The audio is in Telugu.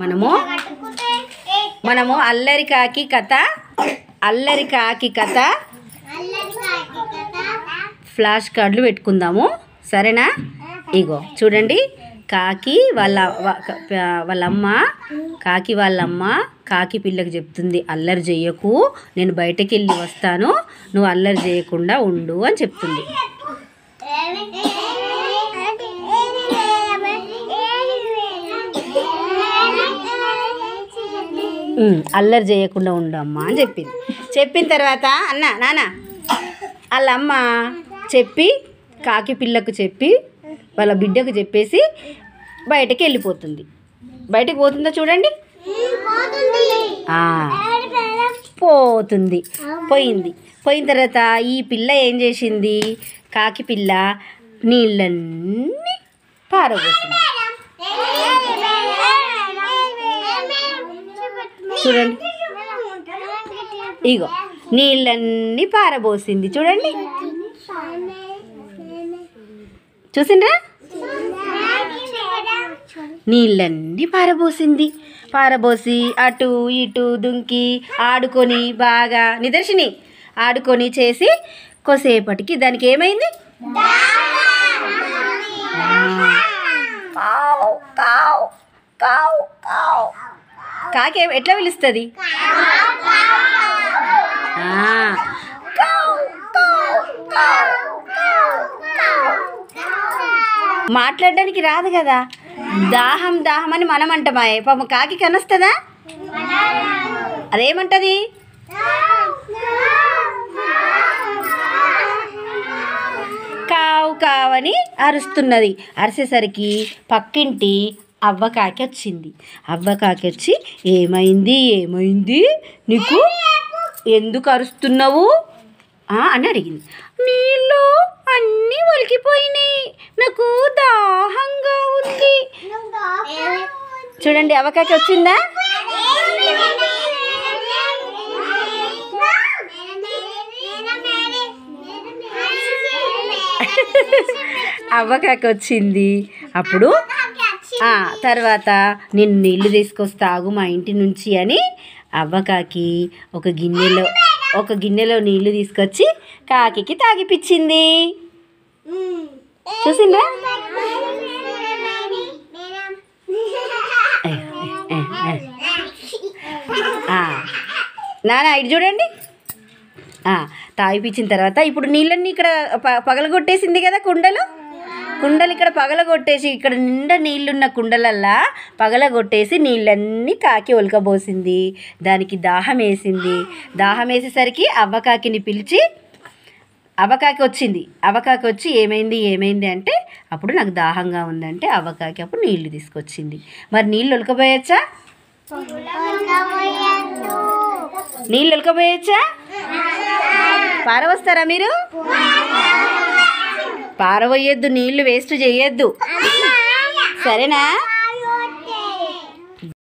మనము మనము అల్లరి కాకి కథ అల్లరి కాకి కథ ఫ్లాష్ కార్డులు పెట్టుకుందాము సరేనా ఇగో చూడండి కాకి వాళ్ళ వా- క- ప- వాళ్ళమ్మ కాకి వాళ్ళమ్మ కాకి పిల్లకి చెప్తుంది అల్లరి చేయకు నేను బయటకు వెళ్ళి వస్తాను నువ్వు అల్లరి చేయకుండా ఉండు అని చెప్తుంది "ఉమ్, అల్లరి చేయకుండా ఉండు అమ్మా అని చెప్పింది చెప్పిన తర్వాత అన్న నాన్న వాళ్ళ అమ్మ చెప్పి కాకి పిల్లకు చెప్పి వాళ్ళ బిడ్డకు చెప్పేసి బయటకి వెళ్ళిపోతుంది బయటకు పోతుందా చూడండి ఆ, పోతుంది పోయింది పోయిన తర్వాత ఈ పిల్ల ఏం చేసింది కాకి పిల్ల నీళ్ళన్నీ పారబోసింది చూడండి ఇగో నీళ్ళన్నీ పారబోసింది చూడండి చూసిండ్రా నీళ్ళన్నీ పారబోసింది పారబోసి అటు ఇటు దుంకి ఆడుకొని బాగా నిదర్శిని ఆడుకొని చేసి కొసేపటికి దానికి ఏమైంది కావు కావు కావు కావు కాకి ఏ- ఎట్లా పిలుస్తుంది ఆ, కావు, కావు, కావు, కావు, కావు. మాట్లాడడానికి రాదు కదా దాహం దాహం అని మనం అంటామా పాపం కాకి కనొస్తుందా అదేమంటది కావు కావని అరుస్తున్నది అరిసేసరికి పక్కింటి అవ్వకాకి వచ్చింది అవ్వకాకి వచ్చి ఏమైంది ఏమైంది నీకు ఎందుకు అరుస్తున్నావు ఆ, అని అడిగింది నీళ్ళు అన్నీ ఒలికిపోయినాయి నాకు దాహంగా ఉంది చూడండి అవ్వకాకి వచ్చిందా అవ్వకాకి వచ్చింది అప్పుడు ఆ, తర్వాత నేను నీళ్లు తీసుకొస్తాగు మా ఇంటి నుంచి అని అవ్వకాకి ఒక గిన్నెలో ఒక గిన్నెలో నీళ్లు తీసుకొచ్చి కాకికి తాగిపిచ్చింది చూసిందా ఏ, ఏ, ఏ. ఆ, నాన్న ఇటు చూడండి ఆ, తాగిపించిన తర్వాత ఇప్పుడు నీళ్ళన్నీ ఇక్కడ ప పగలగొట్టేసింది కదా కుండలు కుండలు ఇక్కడ పగలగొట్టేసి ఇక్కడ నిండా నీళ్ళున్న కుండలల్లా పగలగొట్టేసి నీళ్ళన్నీ కాకి ఒలకబోసింది దానికి దాహం వేసింది దాహం వేసేసరికి అవ్వకాకిని పిలిచి అవకాకి వచ్చింది అవకాకి వచ్చి ఏమైంది ఏమైంది అంటే అప్పుడు నాకు దాహంగా ఉందంటే అవకాకి అప్పుడు నీళ్లు తీసుకొచ్చింది మరి నీళ్ళు ఉలకపోయచ్చా నీళ్ళు ఉలకపోయచ్చా పారవస్తారా మీరు పారవయ్యొద్దు నీళ్లు వేస్ట్ చేయొద్దు సరేనా